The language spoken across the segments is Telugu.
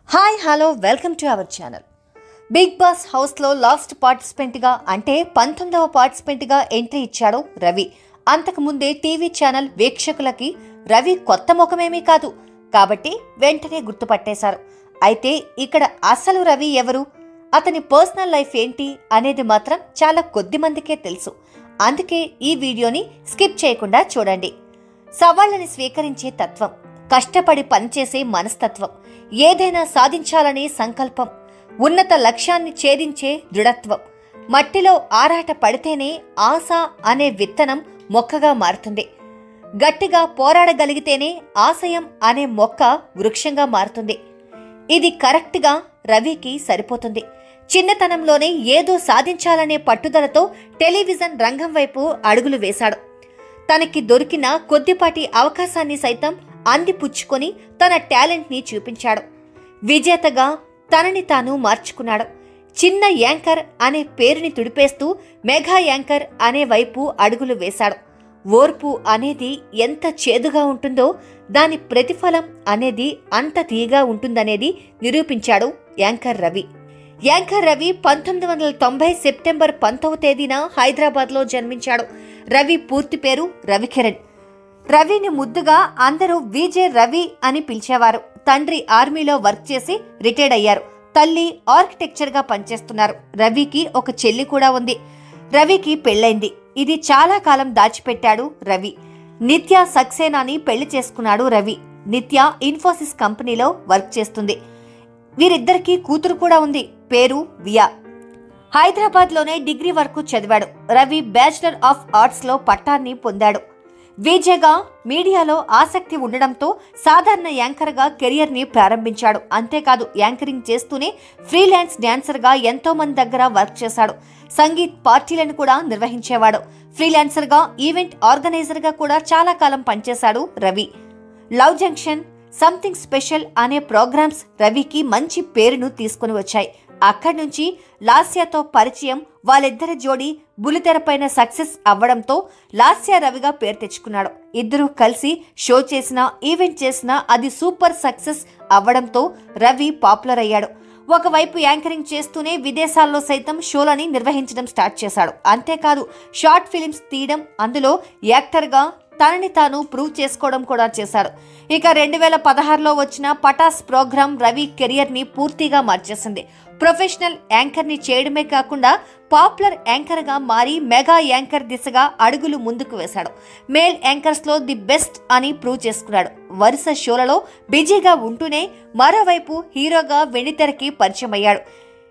Hi hello welcome to our channel Bigg Boss హౌస్లో లాస్ట్ పార్టిసిపెంట్గా అంటే పంతొమ్మిదవ పార్టిసిపెంట్గా ఎంట్రీ ఇచ్చాడు రవి అంతకుముందే టీవీ ఛానల్ వీక్షకులకి రవి కొత్త ముఖమేమీ కాదు కాబట్టి వెంటనే గుర్తుపట్టేశారు అయితే ఇక్కడ అసలు రవి ఎవరు అతని పర్సనల్ లైఫ్ ఏంటి అనేది మాత్రం చాలా కొద్ది మందికే తెలుసు అందుకే ఈ వీడియోని స్కిప్ చేయకుండా చూడండి సవాళ్ళని స్వీకరించే తత్వం కష్టపడి పనిచేసే మనస్తత్వం ఏదైనా సాధించాలనే సంకల్పం ఉన్నత లక్ష్యాన్ని ఛేదించే దృఢత్వం మట్టిలో ఆరాట పడితేనే ఆశ అనే విత్తనం మొక్కగా మారుతుంది గట్టిగా పోరాడగలిగితేనే ఆశయం అనే మొక్క వృక్షంగా మారుతుంది ఇది కరెక్ట్గా రవికి సరిపోతుంది చిన్నతనంలోనే ఏదో సాధించాలనే పట్టుదలతో టెలివిజన్ రంగం వైపు అడుగులు వేశాడు తనకి దొరికిన కొద్దిపాటి అవకాశాన్ని సైతం అందిపుచ్చుకొని తన టాలెంట్ని చూపించాడు విజేతగా తనని తాను మార్చుకున్నాడు చిన్న యాంకర్ అనే పేరుని తుడిపేస్తూ మెగా యాంకర్ అనే వైపు అడుగులు వేశాడు ఓర్పు అనేది ఎంత చేదుగా ఉంటుందో దాని ప్రతిఫలం అనేది అంత తీయగా ఉంటుందనేది నిరూపించాడు యాంకర్ రవి యాంకర్ రవి పంతొమ్మిది వందల తొంభై సెప్టెంబర్ పంతొమ్మిది తేదీన హైదరాబాద్లో జన్మించాడు రవి పూర్తి పేరు రవికిరణ్ రవిని ముద్దుగా అందరూ విజే రవి అని పిలిచేవారు తండ్రి ఆర్మీలో వర్క్ చేసి రిటైర్డ్ అయ్యారు తల్లి ఆర్కిటెక్చర్ గా పనిచేస్తున్నారు రవికి ఒక చెల్లి కూడా ఉంది రవికి పెళ్ళైంది ఇది చాలా కాలం దాచిపెట్టాడు రవి నిత్య సక్సేనాని పెళ్లి చేసుకున్నాడు రవి నిత్య ఇన్ఫోసిస్ కంపెనీలో వర్క్ చేస్తుంది వీరిద్దరికీ కూతురు కూడా ఉంది పేరు వియా హైదరాబాద్లోనే డిగ్రీ వరకు చదివాడు రవి బ్యాచిలర్ ఆఫ్ ఆర్ట్స్లో పట్టాన్ని పొందాడు విజయగా మీడియాలో ఆసక్తి ఉండడంతో సాధారణ యాంకర్గా కెరియర్ని ప్రారంభించాడు అంతేకాదు యాంకరింగ్ చేస్తూనే ఫ్రీలాన్స్ డాన్సర్గా ఎంతో మంది దగ్గర వర్క్ చేశాడు సంగీత్ పార్టీలను కూడా నిర్వహించేవాడు ఫ్రీలాన్సర్గా ఈవెంట్ ఆర్గనైజర్గా కూడా చాలా కాలం పనిచేశాడు Ravi love junction something special అనే ప్రోగ్రామ్స్ రవికి మంచి పేరును తీసుకుని వచ్చాయి అక్కడి నుంచి లాస్యాతో పరిచయం వాళ్ళిద్దరి జోడీ బులితెరపైన సక్సెస్ అవ్వడంతో లాస్య రవిగా పేరు తెచ్చుకున్నాడు ఇద్దరూ కలిసి షో చేసినా ఈవెంట్ చేసినా అది సూపర్ సక్సెస్ అవ్వడంతో రవి పాపులర్ అయ్యాడు ఒకవైపు యాంకరింగ్ చేస్తూనే విదేశాల్లో సైతం షోలని నిర్వహించడం స్టార్ట్ చేశాడు అంతేకాదు షార్ట్ ఫిలిమ్స్ తీయడం అందులో యాక్టర్గా తనని తాను ప్రూవ్ చేసుకోవడం కూడా చేశాడు ఇక రెండు వేల పదహారులో వచ్చిన పటాస్ ప్రోగ్రాం రవి కెరియర్ని పూర్తిగా మార్చేసింది ప్రొఫెషనల్ యాంకర్ని చేయడమే కాకుండా పాపులర్ యాంకర్గా మారి మెగా యాంకర్ దిశగా అడుగులు ముందుకు వేశాడు మేల్ యాంకర్స్లో ది బెస్ట్ అని ప్రూవ్ చేసుకున్నాడు వరుస షోలలో బిజీగా ఉంటూనే మరోవైపు హీరోగా వెండితెరకి పరిచయం అయ్యాడు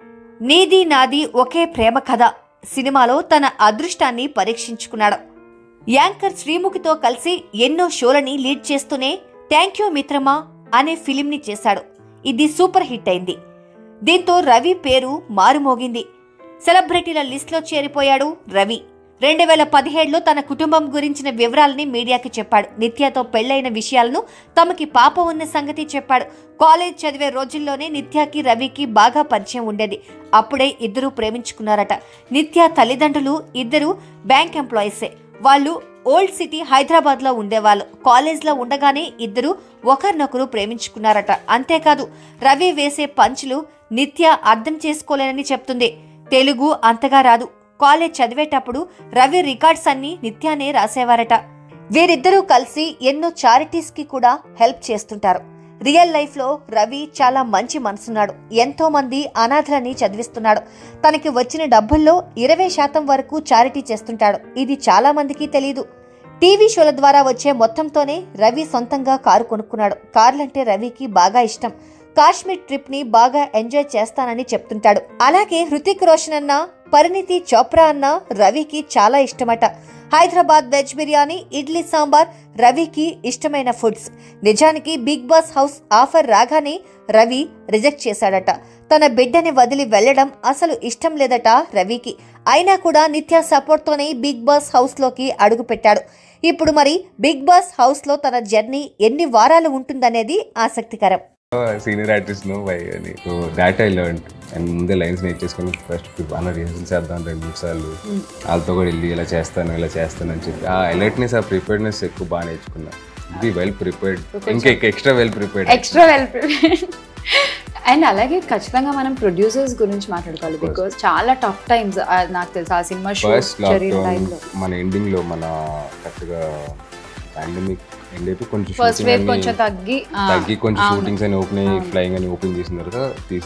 నీది నాది ఒకే ప్రేమ కథ సినిమాలో తన అదృష్టాన్ని పరీక్షించుకున్నాడు యాంకర్ శ్రీముఖితో కలిసి ఎన్నో షోలని లీడ్ చేస్తూనే థ్యాంక్ యూ మిత్రమా అనే ఫిలింని చేశాడు ఇది సూపర్ హిట్ అయింది దీంతో రవి పేరు మారుమోగింది సెలబ్రిటీల లిస్ట్లో చేరిపోయాడు రవి రెండు వేల పదిహేడులో తన కుటుంబం గురించిన వివరాలని మీడియాకి చెప్పాడు నిత్యతో పెళ్లైన విషయాలను తమకి పాప ఉన్న సంగతి చెప్పాడు కాలేజ్ చదివే రోజుల్లోనే నిత్యకి రవికి బాగా పరిచయం ఉండేది అప్పుడే ఇద్దరూ ప్రేమించుకున్నారట నిత్య తల్లిదండ్రులు ఇద్దరు బ్యాంక్ ఎంప్లాయీసే వాళ్ళు ఓల్డ్ సిటీ హైదరాబాద్ లో ఉండేవాళ్ళు కాలేజ్ లో ఉండగానే ఇద్దరు ఒకరినొకరు ప్రేమించుకున్నారట అంతేకాదు రవి వేసే పంచులు నిత్య అర్థం చేసుకోలేనని చెప్తుంది తెలుగు అంతగా రాదు కాలేజ్ చదివేటప్పుడు రవి రికార్డ్స్ అన్ని నిత్యానే రాసేవారట వీరిద్దరూ కలిసి ఎన్నో చారిటీస్ కి కూడా హెల్ప్ చేస్తుంటారు రియల్ లైఫ్ లో రవి చాలా మంచి మనసున్నాడు ఎంతో మంది అనాథలని చదివిస్తున్నాడు తనకి వచ్చిన డబ్బుల్లో ఇరవై శాతం వరకు చారిటీ చేస్తుంటాడు ఇది చాలా మందికి తెలియదు టీవీ షోల ద్వారా వచ్చే మొత్తంతోనే రవి సొంతంగా కారు కొనుక్కున్నాడు కార్లంటే రవికి బాగా ఇష్టం కాశ్మీర్ ట్రిప్ ని బాగా ఎంజాయ్ చేస్తానని చెప్తుంటాడు అలాగే హృతిక్ రోషన్ అన్న పరిణితి చోప్రా అన్న రవికి చాలా ఇష్టమట హైదరాబాద్ వెజ్ బిర్యానీ ఇడ్లీ సాంబార్ రవికి ఇష్టమైన ఫుడ్స్ నిజానికి బిగ్ బాస్ హౌస్ ఆఫర్ రాగానే రవి రిజెక్ట్ చేశాడట తన బిడ్డని వదిలి వెళ్లడం అసలు ఇష్టం లేదట రవికి అయినా కూడా నిత్య సపోర్ట్తోనే బిగ్ బాస్ హౌస్లోకి అడుగు పెట్టాడు ఇప్పుడు మరి బిగ్ బాస్ హౌస్లో తన జర్నీ ఎన్ని వారాలు ఉంటుందనేది ఆసక్తికరం సీనియర్ ఆర్టిస్ట్ నో వై నీకు దాట్ ఐ లర్న్ అండ్ ముందే లైన్స్ నేర్చేసుకొని ఫస్ట్ అన్న రిహర్సల్ చేద్దాం రెండు మూడు సార్లు వాళ్ళతో కూడా వెళ్ళి ఇలా చేస్తాను ఇలా చేస్తాను అని చెప్పి ఆ అలర్ట్నెస్ ఆ ప్రిపేర్డ్నెస్ ఎక్కువ బాగా నేర్చుకున్నా ఇది వెల్ ప్రిపేర్డ్ ఇంకా extra well prepared extra well prepared and అలాగే ఖచ్చితంగా మనం ప్రొడ్యూసర్స్ గురించి మాట్లాడుకోవాలి బికాస్ చాలా టఫ్ టైమ్స్ నాకు తెలుసు ఆ సినిమా షూట్ ఫస్ట్ జరిగిన లాక్డౌన్ టైంలో మన ఎండింగ్ లో మన కరెక్ట్గా పాండమిక్ ఎండ్ అయిపోయి కొంచెం ఫస్ట్ shooting వేవ్ అన్ని కొంచెం తగ్గి ఆ, తగ్గి కొంచెం అవును. షూటింగ్స్ అని ఓపెన్ అయ్యి ఫ్లయింగ్ అని ఓపెన్ చేసిన తర్వాత తీసి